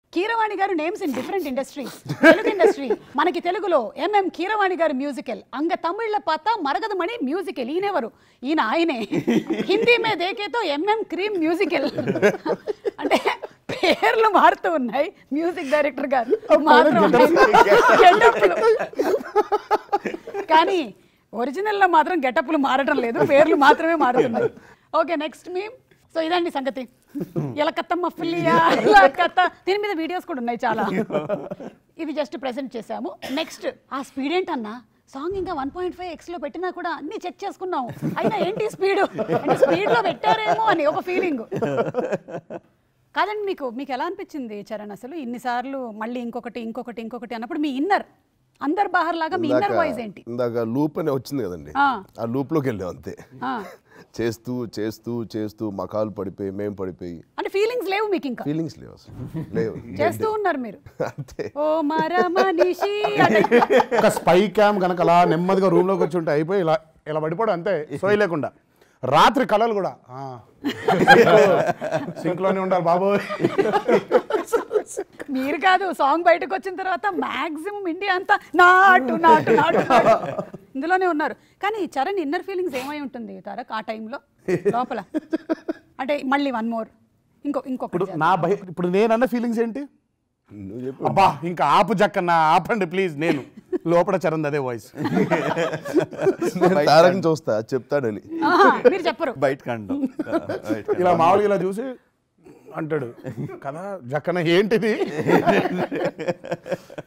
Keeravani garu names in different industries Telugu industry మనకి తెలుగులో MM Keeravani గారు మ్యూజికల్ అంగ తమిళ్ల పాత మరగదమణి మ్యూజికల్ ఈయనెవరు ఈయన ఆయనే హిందీ మే దేకేతో ఎంఎం క్రీమ్ మ్యూజికల్ అంటే పేర్లు మారుతూ ఉన్నాయి మ్యూజిక్ డైరెక్టర్ గారు మాత్రం గెటప్లు. కానీ ఒరిజినల్లో మాత్రం గెటప్లు మారడం లేదు పేర్లు మాత్రమే మారుతున్నాయి ఓకే నెక్స్ట్ మీ సో ఇదండి సంగతి ఎలకత్తమ్మ ఫిల్లియా ఎలకత్త దీని మీద వీడియోస్ కూడా ఉన్నాయి చాలా ఇవి జస్ట్ ప్రెజెంట్ చేసాము నెక్స్ట్ ఆ స్పీడ్ ఏంటన్నా సాంగ్ ఇంకా వన్ పాయింట్ ఫైవ్ ఎక్స్లో పెట్టినా కూడా అన్ని చెక్ చేసుకున్నాము అయినా ఏంటి స్పీడ్ అంటే స్పీడ్లో పెట్టారేమో అని ఒక ఫీలింగ్ కాదండి మీకు మీకు ఎలా అనిపించింది చరణ్ అసలు ఇన్నిసార్లు మళ్ళీ ఇంకొకటి ఇంకొకటి ఇంకొకటి అన్నప్పుడు మీ ఇన్నర్ అందరు బాహర్ లాగా మీ ఇన్నర్ వాయిస్ ఏంటి ఇందాక లూప్ అని వచ్చింది కదండి ఆ. ఆ లూప్ లోకి వెళ్ళాం అంతే ఆ. చేస్తూ చేస్తూ చేస్తూ మకాలు పడిపోయి మేము పడిపోయి అంటే ఫీలింగ్స్ లేవు మీకు ఇంకా ఫీలింగ్స్ లేవు అసలు లేవు చేస్తూ ఉన్నారు మీరు అంతే ఓ మర మనిషి అంటే ఒక స్పై క్యామ్ కనుక అలా నెమ్మదిగా రూమ్ లోకి వచ్చి ఉంటే అయిపోయి ఇలా ఇలా పడిపోవడం అంతే సోయి లేకుండా రాత్రి కళలు కూడా సింక్ లోనే ఉండాలి బాబోయ్ మీరు కాదు సాంగ్ బయటకు వచ్చిన తర్వాత మాక్సిమం ఇండియా అంతా నాటు నాటు నాటు నాటు. ఇందులోనే ఉన్నారు కానీ చరణ్ ఇన్నర్ ఫీలింగ్స్ ఏమై ఉంటుంది తారక్ ఆ టైంలో లోపల అంటే మళ్ళీ వన్ మోర్ ఇంకో ఇంకొకటి ఇప్పుడు నా భయ ఇప్పుడు నేనన్న ఫీలింగ్స్ ఏంటి నువ్వు చెప్పు అబ్బా ఇంకా ఆపు జక్కన్న ఆపండి ప్లీజ్ నేను లోపల చరణ్ అదే వాయిస్ నేను తారకం చూస్తా చెప్తాడని ఆహా, మీరు చెప్పరు బయట కండు ఇలా మామూలుగా ఇలా చూసి అంటాడు కదా జక్కన ఏంటిది